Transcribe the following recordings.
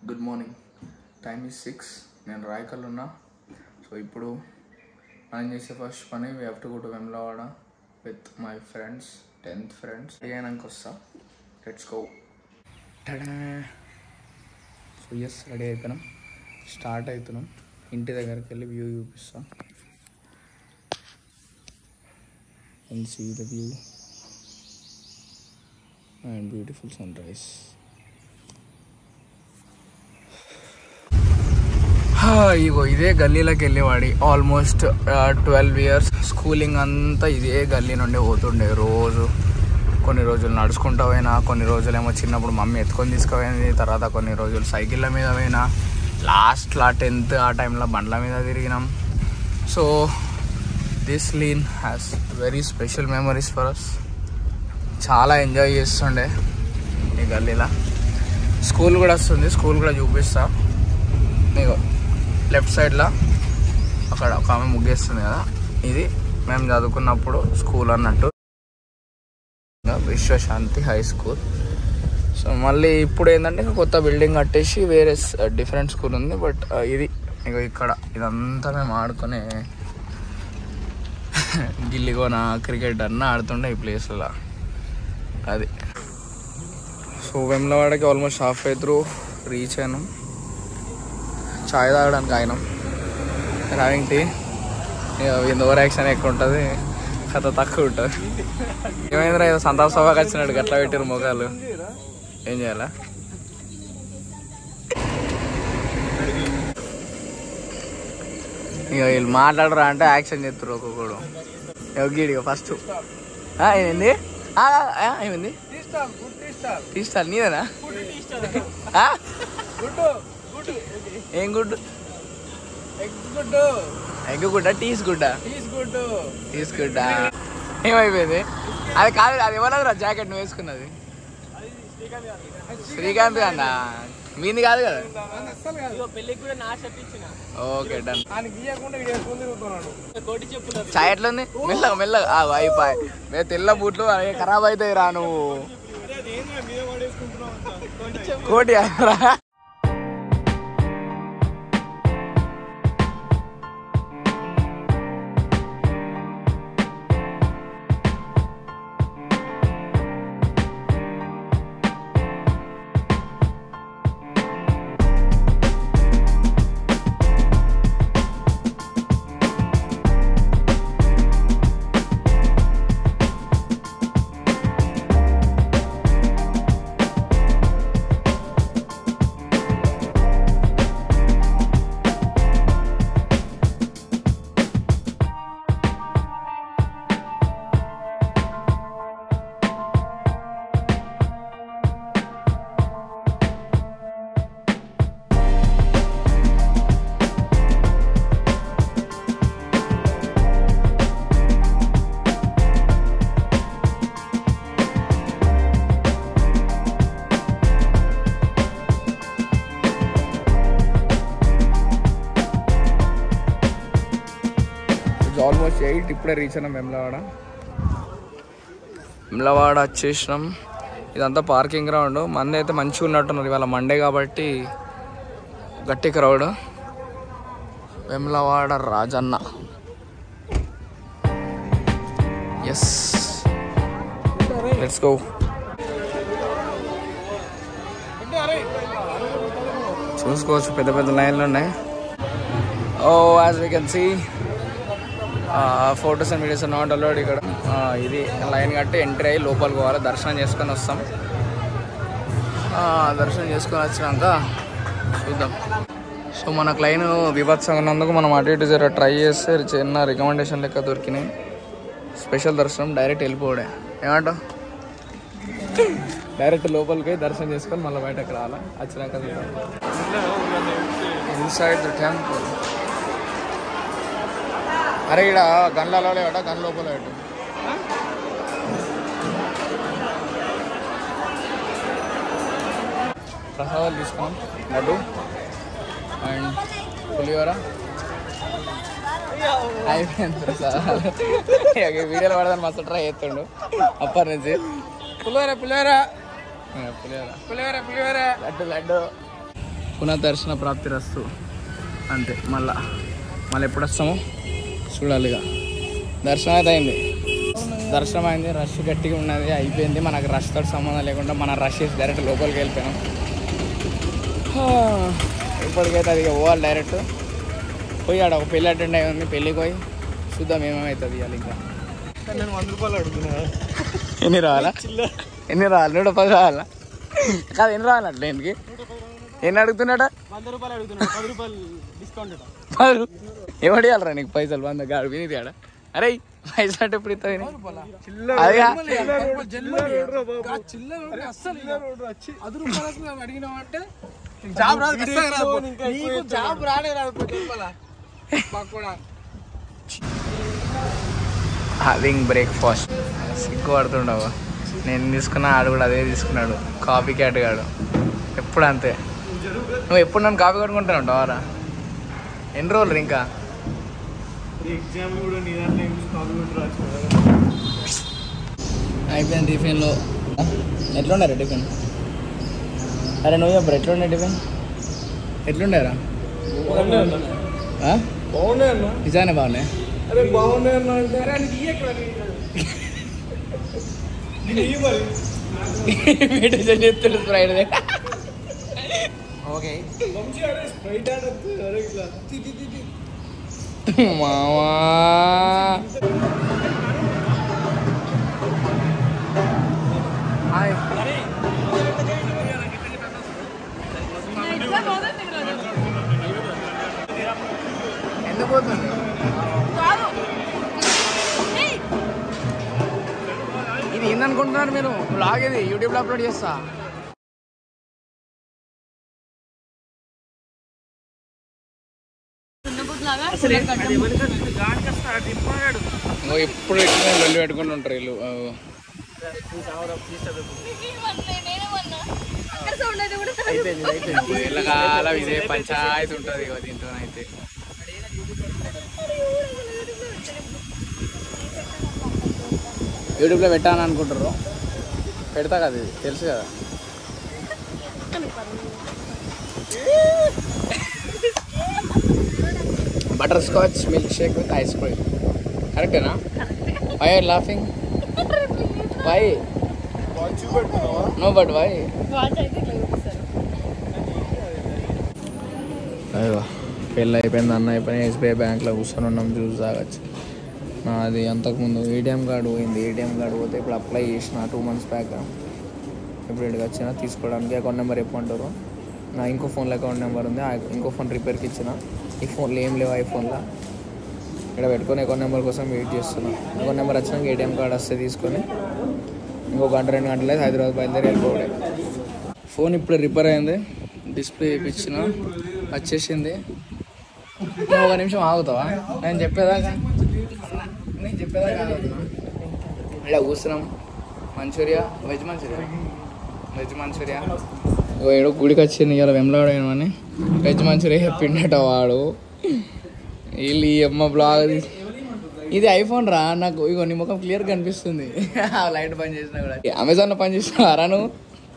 Good morning time is six నేను రాయకల్ ఉన్నా so ఇప్పుడు మనం చేసే ఫస్ట్ పని we have to go to Vemulawada with my friends tenth friends అయినాక వస్తా let's go so yes ready అయిపోయినాం స్టార్ట్ అవుతున్నాం ఇంటి దగ్గరికి వెళ్ళి వ్యూ చూపిస్తాం and see the view and beautiful sunrise ఇగో ఇదే గల్లీలోకి వెళ్ళేవాడి ఆల్మోస్ట్ ట్వెల్వ్ ఇయర్స్ స్కూలింగ్ అంతా ఇదే గల్లీ నుండి పోతుండే రోజు కొన్ని రోజులు నడుచుకుంటూ పోయినా కొన్ని రోజులేమో చిన్నప్పుడు మమ్మీ ఎత్తుకొని తీసుకుపోయింది తర్వాత కొన్ని రోజులు సైకిళ్ళ మీద పోయినా లాస్ట్లో టెన్త్ ఆ టైంలో బండ్ల మీద తిరిగినాం so this lane has very special memories for us చాలా ఎంజాయ్ చేస్తుండే ఈ గల్లీలో స్కూల్ కూడా వస్తుంది స్కూల్ కూడా చూపిస్తా నీకు లెఫ్ట్ సైడ్లో అక్కడ ఒక ఆమె ముగ్గేస్తుంది కదా ఇది మేము చదువుకున్నప్పుడు స్కూల్ అన్నట్టు విశ్వశాంతి హై స్కూల్ సో మళ్ళీ ఇప్పుడు ఏంటంటే ఇంకా కొత్త బిల్డింగ్ కట్టేసి వేరే డిఫరెంట్ స్కూల్ ఉంది బట్ ఇది ఇక ఇక్కడ ఇదంతా మేము ఆడుకునే గిల్లిగోన క్రికెట్ అన్న ఆడుతుండే ఈ ప్లేస్లో అది సో వెమ్లవాడకి almost halfway through reach అయినాం చాయ్ తాగడానికి అయినాం హ్యావింగ్ టీ ఇంత ఓవర్ యాక్షన్ ఎక్కువ ఉంటుంది కథ తక్కువ ఉంటుంది ఏమైందిరా ఏదో సంతాప సభకు వచ్చినాడు గట్లా పెట్టారు మొగాలు ఏం చేయాలా ఇక వీళ్ళు మాట్లాడరా అంటే యాక్షన్ చేస్తారు ఒక్కొక్కడు ఎవగీడి ఫస్ట్ ఏమైంది ఆ, ఆ, ఏమైంది తీస్తాను నీదేనా ఆ? ఏం గుడ్డు ఎగ్ గుడ్డ టీస్ గుడ్డ టీస్ గుడ్డ ఏమైపోయింది అది కాదు అది ఇవ్వలేదురా జాకెట్ నువ్వు వేసుకున్నది శ్రీకాంత్ అన్న మీది కాదు కదా ఓకే డన్ చాయ్ ఎట్లుంది మెల్లగా మెల్లగా ఆ, అయిపోయి మే తెల్ల బూట్లు అవి ఖరాబ్ అవుతాయి రా నువ్వు కోటి రా ఆల్మోస్ట్ ఎయిట్ ఇప్పుడే రీచ్ అయినాం వెమ్లవాడ వెమ్లవాడ వచ్చేసినాం ఇదంతా పార్కింగ్ గ్రౌండ్ మంది అయితే మంచిగా ఉన్నట్టున్నారు ఇవాళ మండే కాబట్టి గట్టి crowd Vemulawada Rajanna yes let's go చూసుకోవచ్చు పెద్ద పెద్ద లైన్లు ఉన్నాయి oh as we can see photos and videos not allowed ఇక్కడ ఆ, ఇది లైన్ కట్టి ఎంట్రీ అయ్యి లోపలికి పోవాలి దర్శనం చేసుకొని వస్తాం ఆ, దర్శనం చేసుకొని వచ్చినాక చూద్దాం సో మనకు లైన్ విభత్సంగా ఉన్నందుకు మనం అటు ఇటు జర ట్రై చేస్తే చిన్న రికమెండేషన్ లెక్క దొరికినాయి స్పెషల్ దర్శనం డైరెక్ట్ వెళ్ళిపోవడే ఏమంటావు డైరెక్ట్ లోపలికి పోయి దర్శనం చేసుకొని మళ్ళీ బయటకు రావాలా వచ్చినాక ఇన్సైడ్ ద టెంపుల్ అరే ఇక్కడ గన్లలో లేవట గన్ లోపల పెట్టు ప్రసాదాలు తీసుకున్నాం లడ్డు అండ్ పులిహోర అయిపోయింది ప్రసాదాలు ఇక ఈ వీడియోలో పడదాన్ని మస్తు ట్రై చేస్తుండు అప్పటి నుంచి పులిహోర పులిహోర పులిహోర పులిహోర పులిహోర లడ్డు లడ్డు పునఃదర్శన ప్రాప్తి రస్తు అంతే మళ్ళా మళ్ళీ ఎప్పుడు వస్తామో చూడాలి ఇక దర్శనం అయితే అయింది దర్శనం అయింది రష్ గట్టిగా ఉన్నది అయిపోయింది మనకు రష్ తోటి సంబంధం లేకుండా మన రష్ చేసి డైరెక్ట్ లోపలికి వెళ్ళిపోయాం హా, ఇప్పటికైతే అది ఇక పోవాలి డైరెక్ట్ పోయి ఆడ ఒక పెళ్ళి అటెండ్ అయి ఉంది పెళ్ళికి పోయి చూద్దాం ఏమేమవుతుంది ఇవాళ ఇంకా నేను వంద రూపాయలు అడుగుతున్నా ఎన్ని రావాలా ఎన్ని రావాలి నూట పది రావాలా కాదు ఎన్ని రావాలి అట్లా ఎందుకు ఎన్ని అడుగుతున్నాడా వంద రూపాయలు అడుగుతున్నా పది రూపాయలు డిస్కౌంట్ ఇట. పది ఎవడు ఇవ్వాలరా నీకు పైసలు వంద గాడు వినిది ఆడ అరే పైసలు అంటే ఇప్పుడు ఇస్తావు అదిగా అది రూపాయలకు అడిగినామంటే జాబ్ రాదు ఖచ్చితంగా రాదు. నీకు జాబ్ రానే రాదు పది రూపాయల. మాకు కూడా హావింగ్ బ్రేక్ఫాస్ట్ సిగ్గు పడుతుండవు నేను తీసుకున్నా ఆడు కూడా అదే తీసుకున్నాడు కాఫీ క్యాట్ గాడు ఎప్పుడు అంతే నువ్వు ఎప్పుడు నన్ను కాఫీ కట్టుకుంటాను ఉంటావారా ఎన్ని రోజులు ఇంకా ఎగ్జామ్ కూడా నీ దాంట్లో ఏం కాపీ కొట్టి రాసుకో అయిపోయింది టిఫిన్లో ఎట్లుండారా టిఫిన్ అరే నువ్వు చెప్పరు ఎట్లుండే టిఫిన్ ఎట్లుండారా బాగున్నాయి అన్న ఆ? బాగున్నాయి అన్న నిజానే బాగున్నాయి అరే బాగున్నాయి అన్న అంటే అరే నీకు ఇయ్యకు నీకు ఇయ్యి మరి మెడిసిన్ చెప్తాడు స్ప్రైడ్ ఓకే మంచిగా అరే స్ప్రైట్ ఆడద్దు అరే ఇట్లా తి తి తి తి. మామా హాయ్ ఎందుకు పోతుంది ఇది ఏందనుకుంటున్నారు మీరు బ్లాగ్ ఇది యూట్యూబ్లో అప్లోడ్ చేస్తా ఇంకో ఎప్పుడు ఎట్లా లొల్లి పెట్టుకుని ఉంటారు వీళ్ళు ఆ, వీళ్ళకాల ఇదే పంచాయతీ ఉంటుంది ఇక దీంతో అయితే యూట్యూబ్లో పెట్టాలని అనుకుంటారు పెడతా కదా ఇది తెలుసు కదా butterscotch milkshake with ice cream కరెక్టేనా వై ఆర్ లాఫింగ్ వై మంచిగా పెట్టుకున్నావా నో బట్ వై అయ్యో పెళ్ళి అయిపోయింది అన్న అయిపోయిన ఎస్బీఐ బ్యాంక్లో కూర్చొని ఉన్నాం జ్యూస్ తాగొచ్చు నాది అంతకుముందు ఏటీఎం కార్డు పోయింది ఏటీఎం కార్డు పోతే ఇప్పుడు అప్లై చేసిన టూ మంత్స్ బ్యాక్ ఇప్పుడు ఇక్కడికి వచ్చిన తీసుకోవడానికి అకౌంట్ నెంబర్ చెప్పమంటారు నా ఇంకో ఫోన్లో అకౌంట్ నెంబర్ ఉంది ఆ ఇంకో ఫోన్ రిపేర్కి ఇచ్చిన ఈ ఫోన్లో ఏం లేవు ఐఫోన్లో ఇక్కడ పెట్టుకొని అకౌంట్ నెంబర్ కోసం వెయిట్ చేస్తున్నా అకౌంట్ నెంబర్ వచ్చినాక ఏటీఎం కార్డు వస్తే తీసుకొని ఇంకో గంట రెండు గంటలు అయితే హైదరాబాద్ బయలుదేరి వెళ్ళిపోవడే ఫోన్ ఇప్పుడు రిపేర్ అయింది డిస్ప్లే వేయించిన వచ్చేసింది నువ్వు ఒక నిమిషం ఆగుతావా నేను చెప్పేదాకా నేను చెప్పేదాకా ఆగుతున్నా ఇలా కూర్చున్నాం Manchuria veg Manchuria veg Manchuria ఇగో ఏడో గుడికి వచ్చింది ఇవాళ వెంబలాడని వెజ్ మంచూరియా చెప్పిండట వాడు వీళ్ళు ఈ అమ్మ బ్లాగ్ తీసి ఇది ఐఫోన్ రా నాకు ఇగో నీ ముఖం క్లియర్ కనిపిస్తుంది ఆ లైట్ పని చేసినా కూడా అమెజాన్ లో పని చేసినారా నువ్వు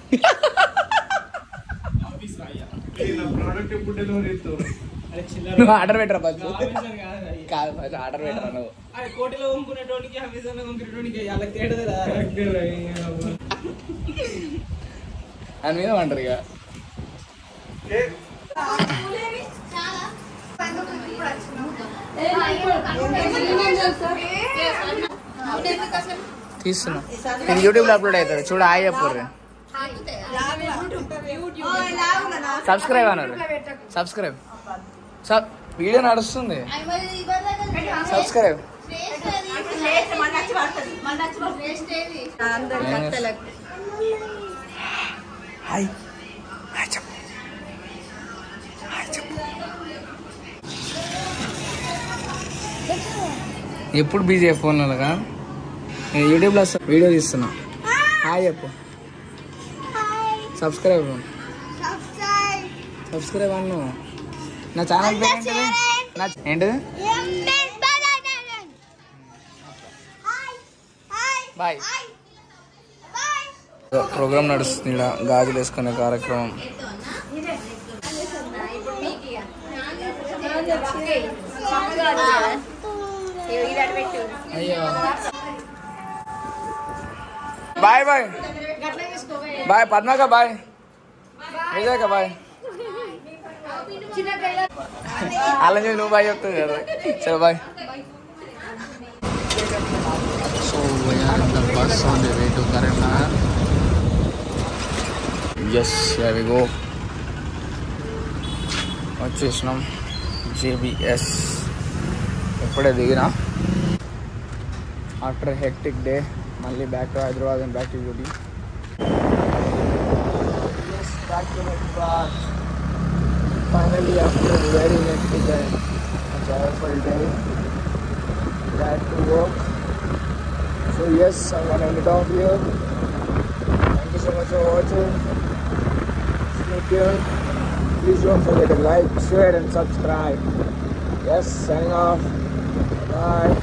ప్రోడక్ట్ ఎప్పుడు డెలివరీ ఇస్తావు నువ్వు ఆర్డర్ పెట్టరా బస్ కాదు బస్ ఆర్డర్ పెట్టరా నువ్వు కోటిలో కొనుక్కునేటోనికి అమెజాన్ కొనుక్కునేటోనికి వాళ్ళకి తేడా దాని మీద అంటారు ఇక తీస్తున్నా ఇది యూట్యూబ్లో అప్లోడ్ అవుతుంది చూడ హాయ్ చెప్పరు సబ్స్క్రైబ్ అన్నారు సబ్స్క్రైబ్ సబ్ వీడియో నడుస్తుంది సబ్స్క్రైబ్ హాయ్ హాయ్ చెప్పు హాయ్ చెప్పు ఎప్పుడు బిజీ ఫోన్లగా నేను యూట్యూబ్లో వీడియో తీస్తున్నా హాయ్ చెప్పు సబ్స్క్రైబ్ సబ్స్క్రైబ్ అన్ను నా ఛానల్ పేరు ఏంటిది నా ఏంటిది బాయ్ ప్రోగ్రామ్ నడుస్తుంది ఇక్కడ గాజులు వేసుకునే కార్యక్రమం ఇప్పుడు మీకు ఇక. ఓకే. ఆ. ఇగో ఇది అటు పెట్టు. అయ్యో బాయ్ బాయ్ గట్ల తీసుకోవే. బాయ్ పద్మక బాయ్ విజయక బాయ్ చిన్న కైలా అలా చెప్పి నువ్వు బాయ్ చెప్తుంది కదా సరే bye so we're bus on the way to Karimnagar yes we go వచ్చేసినాం జేబిఎస్ ఇప్పుడే దిగినా ఆఫ్టర్ హెక్టిక్ డే మళ్ళీ back to Hyderabad and back to duty back to Hyderabad finally after a very hectic and joyful day back to work so yes i'm gonna end it off here thank you so much for watching stay tuned please don't forget to like share and subscribe yes signing off bye